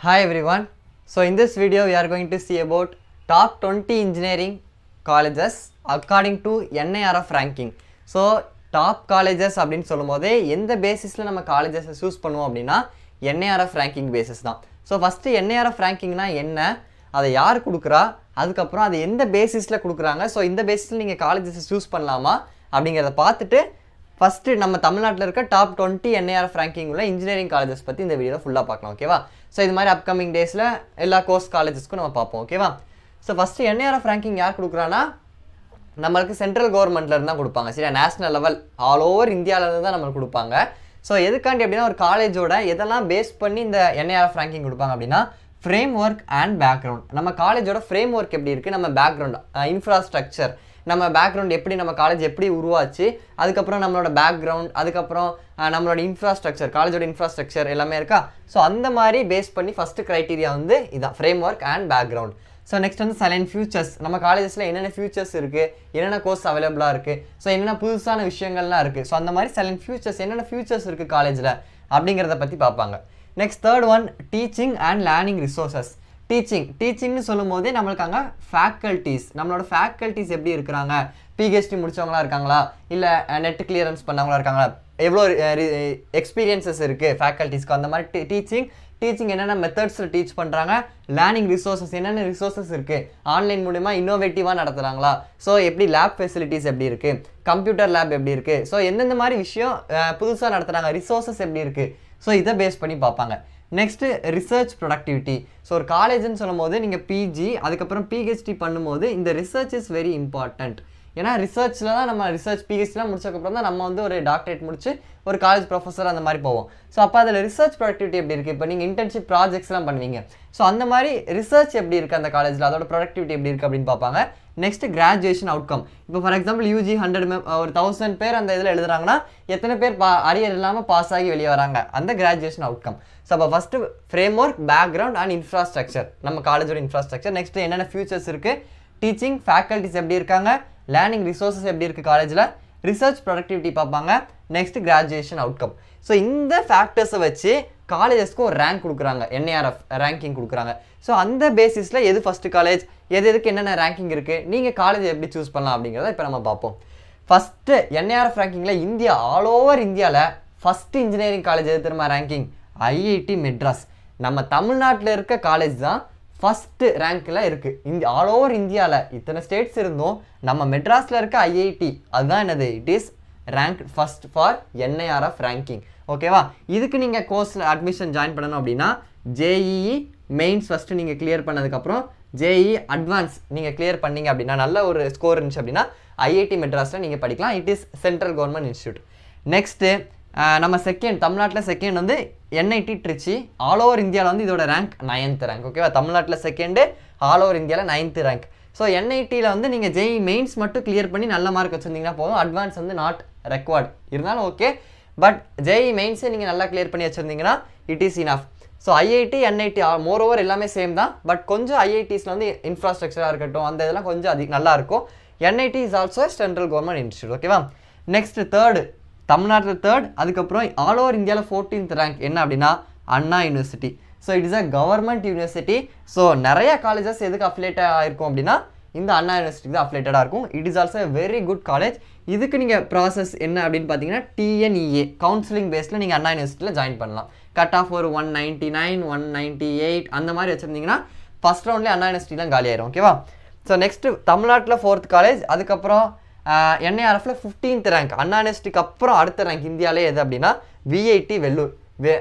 Hi everyone. So in this video we are going to see about top 20 engineering colleges according to NIRF ranking. So top colleges அப்படின்னு சொல்லும்போது எந்த பேசிஸில் நம்ம காலேஜஸை choose பண்ணுவோம் அப்படின்னா NIRF ranking basis தான் so first NIRF rankingனா என்ன அதை யார் கொடுக்குறா அதுக்கப்புறம் அது எந்த பேசிஸில் கொடுக்குறாங்க ஸோ இந்த பேசிஸில் நீங்கள் காலேஜஸை சூஸ் பண்ணலாமா அப்படிங்கிறத பார்த்துட்டு ஃபஸ்ட்டு நம்ம தமிழ்நாட்டில் இருக்க டாப் டுவெண்ட்டி என்ஐஆர்எஃப் ரேங்கிங் உள்ள இன்ஜினியரிங் காலேஜஸ் பற்றி இந்த வீடியோவில் ஃபுல்லாக பார்க்கலாம் ஓகேவா ஸோ இது மாதிரி அப்கமிங் டேஸில் எல்லா கோர்ஸ் காலேஜஸ்க்கும் நம்ம பார்ப்போம் ஓகேவா ஸோ ஃபஸ்ட்டு என்ஐஆர்எஃப் ரேங்கிங் யார் கொடுக்குறான்னா நம்மளுக்கு சென்ட்ரல் கவர்மெண்ட்ல இருந்து தான் கொடுப்பாங்க சரியா நேஷனல் லெவல் ஆல் ஓவர் இந்தியாவில இருந்து தான் நம்மளுக்கு கொடுப்பாங்க ஸோ எதுக்காண்டி அப்படின்னா ஒரு காலேஜோட எதெல்லாம் பேஸ் பண்ணி இந்த என்ஐஆர்எஃப் ரேங்கிங் கொடுப்பாங்க அப்படின்னா ஃப்ரேம் ஒர்க் அண்ட் பேக்ரவுண்ட் நம்ம காலேஜோட ஃப்ரேம் ஒர்க் எப்படி இருக்குது நம்ம பேக்ரவுண்ட் இன்ஃப்ராஸ்ட்ரக்சர் நம்ம பேக்ரவுண்ட் எப்படி நம்ம காலேஜ் எப்படி உருவாச்சு அதுக்கப்புறம் நம்மளோட பேக்ரவுண்ட் அதுக்கப்புறம் அஹ், நம்மளோட இன்ஃப்ராஸ்ட்ரக்சர் காலேஜோட இன்ஃப்ராஸ்ட்ரக்சர் எல்லாமே இருக்கா ஸோ அந்த மாதிரி பேஸ் பண்ணி ஃபஸ்ட்டு க்ரைட்டீரியா வந்து இதான் framework and background so next வந்து சைலண்ட் ஃபியூச்சர்ஸ் நம்ம காலேஜஸில் என்னென்ன ஃபியூச்சர்ஸ் இருக்குது என்னென்ன கோர்ஸ் அவைலபிளாக இருக்குது ஸோ என்னென்ன புதுசான விஷயங்கள்லாம் இருக்குது ஸோ அந்த மாதிரி சைலண்ட் ஃபியூச்சர்ஸ் என்னென்ன ஃபியூச்சர்ஸ் இருக்குது காலேஜில் அப்படிங்கிறத பற்றி பார்ப்பாங்க next third one teaching and learning resources teaching டீச்சிங்னு சொல்லும் போதே நம்மளுக்கு அங்கே ஃபேக்கல்ட்டிஸ் நம்மளோட ஃபேக்கல்ட்டிஸ் எப்படி இருக்கிறாங்க பிஹெச்டி முடிச்சவங்களா இருக்காங்களா இல்லை நெட் கிளியரன்ஸ் பண்ணவங்களா இருக்காங்களா எவ்வளோ எக்ஸ்பீரியன்சஸ் இருக்குது ஃபேக்கல்ட்டிஸ்க்கு அந்த மாதிரி டீச்சிங் டீச்சிங் என்னென்ன மெத்தட்ஸில் டீச் பண்ணுறாங்க லேர்னிங் ரிசோர்சஸ் என்னென்ன ரிசோர்சஸ் இருக்குது ஆன்லைன் மூலிமா இன்னோவேட்டிவாக நடத்துகிறாங்களா ஸோ எப்படி லேப் ஃபெசிலிட்டிஸ் எப்படி இருக்குது கம்ப்யூட்டர் லேப் எப்படி இருக்குது ஸோ எந்தெந்த மாதிரி விஷயம் புதுசாக நடத்துகிறாங்க ரிசோர்சஸ் எப்படி இருக்குது ஸோ இதை பேஸ் பண்ணி பார்ப்பாங்க நெக்ஸ்ட்டு ரிசர்ச் ப்ரொடக்டிவிட்டி ஸோ ஒரு காலேஜ்னு சொல்லும் போது நீங்கள் பிஜி அதுக்கப்புறம் பிஹெச்டி பண்ணும்போது இந்த ரிசர்ச் இஸ் வெரி இம்பார்ட்டண்ட் ஏன்னா ரிசர்ச்சில் தான் நம்ம ரிசர்ச் பிஹெச்டிலாம் முடிச்சதுக்கப்புறம் தான் நம்ம வந்து ஒரு டாக்டரேட் முடிச்சு ஒரு காலேஜ் ப்ரொஃபஸர் அந்த மாதிரி போவோம் ஸோ அப்போ அதில் ரிசர்ச் ப்ரொடக்டிவிட்டி எப்படி இருக்குது இப்போ நீங்கள் இன்டர்ன்ஷிப் ப்ராஜெக்ட்ஸ்லாம் பண்ணுவீங்க ஸோ அந்த மாதிரி ரிசர்ச் எப்படி இருக்குது அந்த காலேஜில் அதோட ப்ரொடக்டிவிட்டி எப்படி இருக்குது அப்படின்னு பார்ப்பாங்க நெக்ஸ்ட் கிராஜுவேஷன் அவுட்கம் இப்போ ஃபார் எக்ஸாம்பிள் யூஜி ஹண்ட்ரட் ஒரு தௌசண்ட் பேர் அந்த இதில் எழுதுறாங்கன்னா எத்தனை பேர் பா அரியர் இல்லாமல் பாஸ் ஆகி வெளியே வராங்க அந்த கிராஜுவேஷன் அவுட்கம் ஸோ அப்போ first framework background and infrastructure நம்ம காலேஜோட இன்ஃப்ராஸ்ட்ரக்சர் நெக்ஸ்ட் என்னென்ன ஃபியூச்சர்ஸ் இருக்குது டீச்சிங் ஃபேக்கல்ட்டிஸ் எப்படி இருக்காங்க லேர்னிங் ரிசோர்சஸ் எப்படி இருக்குது காலேஜில் ரிசர்ச் ப்ரொடக்டிவிட்டி பார்ப்பாங்க நெக்ஸ்ட் கிராஜுவேஷன் அவுட்கம் ஸோ இந்த ஃபேக்டர்ஸை வச்சு காலேஜஸ்க்கு ஒரு ரேங்க் கொடுக்குறாங்க என்ஏஆர்எஃப் ரேங்கிங் கொடுக்குறாங்க ஸோ அந்த பேசிஸில் எது ஃபஸ்ட்டு காலேஜ் எது எதுக்கு என்னென்ன ரேங்கிங் இருக்குது நீங்கள் காலேஜ் எப்படி சூஸ் பண்ணலாம் அப்படிங்கிறத இப்போ நம்ம பார்ப்போம் ஃபஸ்ட்டு என்ஏஆர்எஃப் ரேங்கிங்கில் இந்தியா ஆல் ஓவர் இந்தியாவில் ஃபஸ்ட்டு இன்ஜினியரிங் காலேஜ் எது தெரியுமா ரேங்கிங் ஐஐடி மெட்ராஸ் நம்ம தமிழ்நாட்டில் இருக்க காலேஜ் தான் ஃபஸ்ட்டு ரேங்க்கில் இருக்குது இந்த ஆல் ஓவர் இந்தியாவில் இத்தனை ஸ்டேட்ஸ் இருந்தும் நம்ம மெட்ராஸில் இருக்க ஐஐடி அதுதான் என்னது it is rank first for NIRF ranking ஓகேவா இதுக்கு நீங்கள் கோர்ஸில் அட்மிஷன் ஜாயின் பண்ணணும் அப்படின்னா ஜேஇஇ மெயின்ஸ் ஃபஸ்ட்டு நீங்கள் கிளியர் பண்ணதுக்கப்புறம் ஜேஇ அட்வான்ஸ் நீங்கள் கிளியர் பண்ணீங்க அப்படின்னா நல்ல ஒரு ஸ்கோர் இருந்துச்சு அப்படின்னா ஐஐடி மெட்ராஸில் நீங்கள் படிக்கலாம் it is central government institute next நம்ம செகண்ட் தமிழ்நாட்டில் செகண்ட் வந்து என்ஐடி ட்ரிச்சி ஆல் ஓவர் இந்தியாவில் வந்து இதோட ரேங்க் நைன்த் ரேங்க் ஓகேவா தமிழ்நாட்டில் செகண்டு ஆல் ஓவர் இந்தியாவில் நைன்த்து ரேங்க் ஸோ என்ஐடியில் வந்து நீங்கள் ஜெய் மெயின்ஸ் மட்டும் கிளியர் பண்ணி நல்ல மார்க் வச்சுருந்தீங்கன்னா போதும் அட்வான்ஸ் வந்து நாட் ரெக்வர்ட் இருந்தாலும் ஓகே பட் ஜெய் மெயின்ஸை நீங்கள் நல்லா கிளியர் பண்ணி வச்சுருந்தீங்கன்னா it is enough so IIT NIT moreover எல்லாமே சேம் தான் பட் கொஞ்சம் ஐஐடிஸில் வந்து இன்ஃப்ராஸ்ட்ரக்சராக இருக்கட்டும் அந்த இதெல்லாம் கொஞ்சம் அதிக நல்லா இருக்கும் NIT is also central government institute ஓகேவா நெக்ஸ்ட் தேர்டு தமிழ்நாட்டில் தேர்ட் அதுக்கப்புறம் ஆல் ஓவர் இந்தியாவில் ஃபோர்டீன்த் ரேங்க் என்ன அப்படின்னா Anna University so it is a government university so நிறைய காலேஜஸ் எதுக்கு அஃபிலேட்டட் ஆகிருக்கும் அப்படின்னா இந்த அண்ணா யூனிவர்சிட்டிக்கு தான் அஃபிலேட்டடாக இருக்கும் it is also very good college இதுக்கு நீங்கள் ப்ராசஸ் என்ன அப்படின்னு பார்த்தீங்கன்னா டிஎன்இஏ கவுன்சிலிங் பேஸில் நீங்கள் அண்ணா யூனிவர்சிட்டியில் ஜாயின் பண்ணலாம் கட் ஆஃப் ஒரு one ninety nine one ninety eight அந்த மாதிரி வச்சுருந்தீங்கன்னா ஃபஸ்ட் ரவுண்ட்லேயே அண்ணா யூனிவர்சிட்டிலாம் காலி ஆயிரும் ஓகேவா ஸோ நெக்ஸ்ட்டு தமிழ்நாட்டில் ஃபோர்த் காலேஜ் அதுக்கப்புறம் என்ஐஆர்எஃப்ல ஃபிஃப்டீன்த் ரேங்க் அண்ணா யூனிவர்சிட்டிக்கு அப்புறம் அடுத்த ரேங்க் இந்தியாவிலே எது அப்படின்னா விஐடி வெள்ளூர் வே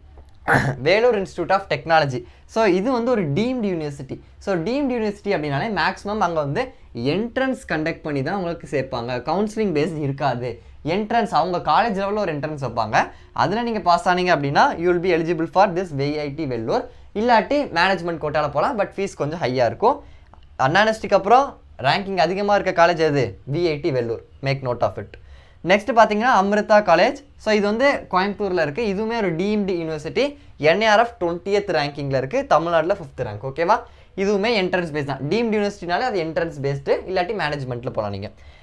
Vellore Institute of Technology so இது வந்து ஒரு deemed university so deemed university அப்படின்னாலே மேக்ஸிமம் அங்கே வந்து என்ட்ரன்ஸ் கண்டக்ட் பண்ணி தான் உங்களுக்கு சேர்ப்பாங்க கவுன்சிலிங் பேஸ்ட் இருக்காது என்ட்ரன்ஸ் அவங்க காலேஜ் லெவலில் ஒரு என்ட்ரன்ஸ் வைப்பாங்க அதில் நீங்கள் பாஸ் ஆனீங்க அப்படின்னா you will be eligible for this VIT Vellore இல்லாட்டி மேனேஜ்மெண்ட் கோட்டாவில் போகலாம் பட் ஃபீஸ் கொஞ்சம் ஹையாக இருக்கும் அண்ணா யூனிவர்சிட்டிக்கு அப்புறம் ரேங்கிங் அதிகமாக இருக்க காலேஜ் எது VIT Vellore make note of it next பார்த்தீங்கன்னா அமிர்தா காலேஜ் ஸோ இது வந்து கோயம்புத்தூரில் இருக்குது இதுவுமே ஒரு டீம்டு யூனிவர்சிட்டி என்ஏஆர்எஃப் டுவெண்ட்டியத் ரேங்கிங்கில் இருக்குது தமிழ்நாட்டில் ஃபிஃப்த் ரேங்க் ஓகேவா இதுவுமே என்ட்ரன்ஸ் பேஸ் தான் டீம்டு யூனிவர்சிட்டினாலே அது என்ட்ரன்ஸ் பேஸ்டு இல்லாட்டி மேனேஜ்மெண்ட்டில் போகலாம் நீங்கள்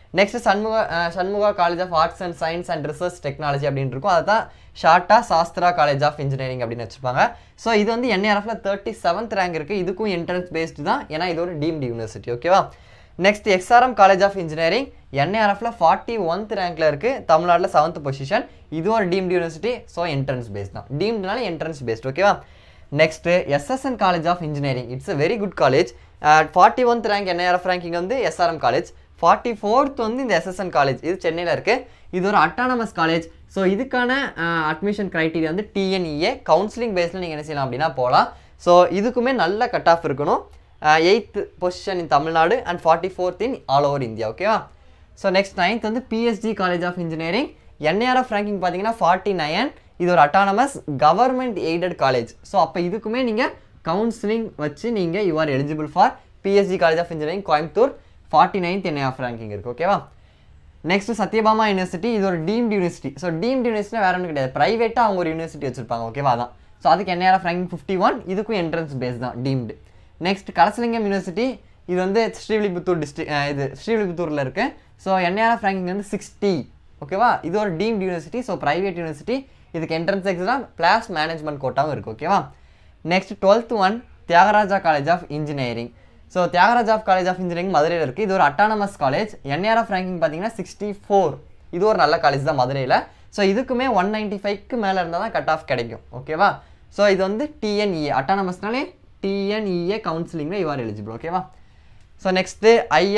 next Shanmuga ah, Shanmuga College of Arts and Science and Research Technology அப்படின்னு இருக்கும் அதை தான் ஷார்ட்டாக சாஸ்திரா காலேஜ் ஆஃப் இன்ஜினியரிங் அப்படின்னு வச்சுப்பாங்க ஸோ இது வந்து என்ஏஆர்எஃப்ல தேர்ட்டி செவன்த் ரேங்க் இருக்குது இதுக்கும் என்ட்ரன்ஸ் பேஸ்டு தான் ஏன்னா இது ஒரு டீம்டு யூனிவர்சிட்டி ஓகேவா next SRM College of Engineering என்ஏஆர்எஃப்ல ஃபார்ட்டி ஒன்த் ரேங்க்ல இருக்குது தமிழ்நாட்டில் செவன்த் பொசிஷன் இது ஒரு deemed university so entrance based தான் டீம்டுனால என்ட்ரன்ஸ் பேஸ்ட் ஓகேவா next SSN College of Engineering it's a very good college forty one rank NIRF ranking வந்து எஸ்ஆர்எம் காலேஜ் ஃபார்ட்டி ஃபோர்த் வந்து இந்த எஸ்எஸ்என் காலேஜ் இது சென்னையில் இருக்குது இது ஒரு அட்டானமஸ் காலேஜ் ஸோ இதுக்கான அட்மிஷன் க்ரைட்டீரியா வந்து டிஎன்இஏ கவுன்சிலிங் பேஸில் நீங்கள் என்ன செய்யலாம் அப்படின்னா போகலாம் ஸோ இதுக்குமே நல்ல கட் ஆஃப் இருக்கணும் eighth position in Tamil Nadu and forty fourth in all over India ஓகேவா ஸோ நெக்ஸ்ட் நைன்த் வந்து PSG College of Engineering NIRF ranking பார்த்தீங்கன்னா ஃபார்ட்டி நைன் இது ஒரு autonomous government aided college so அப்போ இதுக்குமே நீங்கள் கவுன்சிலிங் வச்சு நீங்கள் you are eligible for PSG College of Engineering Coimbatore forty ninth NIRF ranking இருக்குது ஓகேவா நெக்ஸ்ட் சத்யபாமா யூனிவர்சிட்டி இது ஒரு deemed university so deemed university வேற ஒன்றும் கிடையாது ப்ரைவேட்டாக அவங்க ஒரு யூனிவர்சிட்டி வச்சிருப்பாங்க ஓகேவா அதான் ஸோ அதுக்கு என்ஆர்எஃப் ரேங்கிங் ஃபிஃப்டி ஒன் இதுக்கும் என்ட்ரன்ஸ் பேஸ் தான் டீம்டு நெக்ஸ்ட் கலசலிங்கம் யூனிவர்சிட்டி இது வந்து ஸ்ரீவில்லிபுத்தூர் டிஸ்ட்ரிக் இது ஸ்ரீவில்லிபுத்தூரில் இருக்கு ஸோ என்ஆர்எஃப் ரேங்கிங் வந்து சிக்ஸ்டி ஓகேவா இது ஒரு deemed university so private university இதுக்கு என்ட்ரன்ஸ் எக்ஸாம் ப்ளாஸ் மேனேஜ்மெண்ட் கோட்டாவும் இருக்குது ஓகேவா next twelfth one Thiagaraja College of Engineering so Thiagaraja College of Engineering மதுரையில் இருக்குது இது ஒரு அட்டானமஸ் காலேஜ் என்ஆர்எஃப் ரேங்கிங் பார்த்தீங்கன்னா சிக்ஸ்டி ஃபோர் இது ஒரு நல்ல காலேஜ் தான் மதுரையில் ஸோ இதுக்குமே ஒன் நைன்ட்டி ஃபைவ்க்கு மேலே இருந்தால் தான் கட் ஆஃப் கிடைக்கும் ஓகேவா ஸோ இது வந்து டிஎன்இஏ அட்டானமஸ்னாலே டிஎன்இஏ கவுன்சிலிங்கில் யூ ஆர் எலிஜிபிள் ஓகேவா so next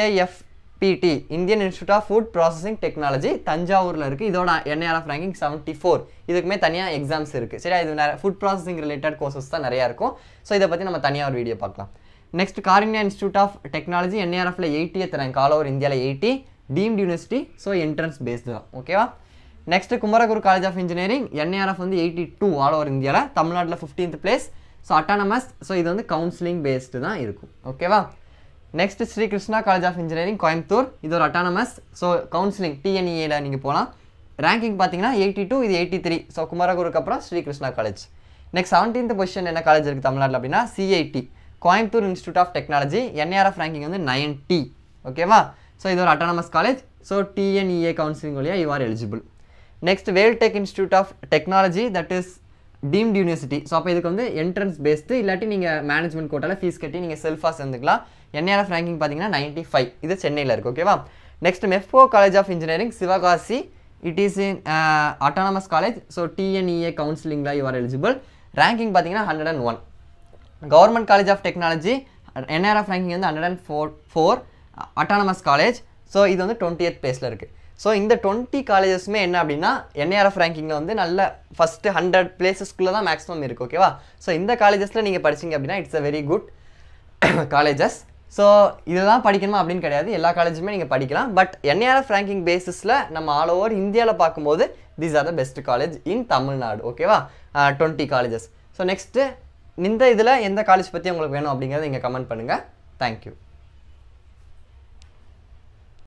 IIFPT Indian Institute of Food Processing Technology தஞ்சாவூரில் இருக்குது இதோட என்ஏஆர்எஃப் ரேங்கிங் செவன்ட்டி ஃபோர் இதுக்குமே தனியாக எக்ஸாம்ஸ் இருக்குது சரி இது நிறைய ஃபுட் ப்ராசஸிங் ரிலேட்டட் கோர்சஸ் தான் நிறையா இருக்கும் ஸோ இதை பற்றி நம்ம தனியாக ஒரு வீடியோ பார்க்கலாம் next Karunya Institute of Technology என்ஏஆர்எஃப்ல எயிட்டியத் ரேங்க் ஆல் ஓவர் இந்தியாவில் eighty deemed university so entrance based தான் ஓகேவா next Kumaraguru College of Engineering NIRF வந்து எயிட்டி டூ ஆல் ஓவர் இந்தியாவில் தமிழ்நாட்டில் fifteenth place so autonomous so இது வந்து கவுன்சிலிங் பேஸ்டு தான் இருக்கும் ஓகேவா next Sri Krishna College of Engineering Coimbatore இது ஒரு அட்டானமஸ் ஸோ கவுன்சிலிங் டிஎன்இஏல நீங்கள் போகலாம் ரேங்கிங் பார்த்தீங்கன்னா எயிட்டி டூ இது எயிட்டி த்ரீ ஸோ குமரகுருக்கு அப்புறம் Sri Krishna college next seventeenth position என்ன காலேஜ் இருக்குது தமிழ்நாட்டில் அப்படின்னா CIT Coimbatore Institute of technology NRF ranking வந்து நைன்டி ஓகேவா ஸோ இது ஒரு autonomous college so TNEA counselling வழியாக you are eligible next Veltech Institute of Technology that is deemed university so அப்போ இதுக்கு வந்து என்ட்ரன்ஸ் பேஸ்டு இல்லாட்டி நீங்கள் மேனேஜ்மெண்ட் கோட்டால ஃபீஸ் கட்டி நீங்கள் செல்ஃபாக சேர்ந்துக்கலாம் என்ஆர்எஃப் ரேங்கிங் பார்த்தீங்கன்னா நைன்ட்டி ஃபைவ் இது சென்னையில் இருக்குது ஓகேவா next Mepco college of engineering Sivakasi it is in autonomous college so TNEA கவுன்சிலிங்கில் யூ ஆர் எலிஜிபிள் ரேங்கிங் பார்த்தீங்கன்னா hundred and one government college of technology NRF ranking வந்து hundred and four four autonomous college so இது வந்து டுவெண்ட்டியத் பிளேஸில் இருக்குது so இந்த twenty காலேஜஸ்மே என்ன அப்படின்னா என்ஆர்எஃப் ரேங்கிங்கில் வந்து நல்ல ஃபஸ்ட்டு ஹண்ட்ரட் பிளேசஸ்க்குள்ளே தான் மேக்ஸிமம் இருக்குது ஓகேவா ஸோ இந்த காலேஜஸில் நீங்கள் படிச்சீங்க அப்படின்னா it's a very good colleges so இதுதான் படிக்கணுமா அப்படின்னு கிடையாது எல்லா காலேஜுமே நீங்கள் படிக்கலாம் பட் என்ஆர்எஃப் ரேங்கிங் பேசிஸில் நம்ம ஆல் ஓவர் இந்தியாவில் பார்க்கும்போது these are the best college in Tamil Nadu ஓகேவா டுவெண்ட்டி காலேஜஸ் ஸோ நெக்ஸ்ட்டு இந்த இதில் எந்த காலேஜ் பற்றி உங்களுக்கு வேணும் அப்படிங்கிறத நீங்கள் கமெண்ட் பண்ணுங்கள் தேங்க்யூ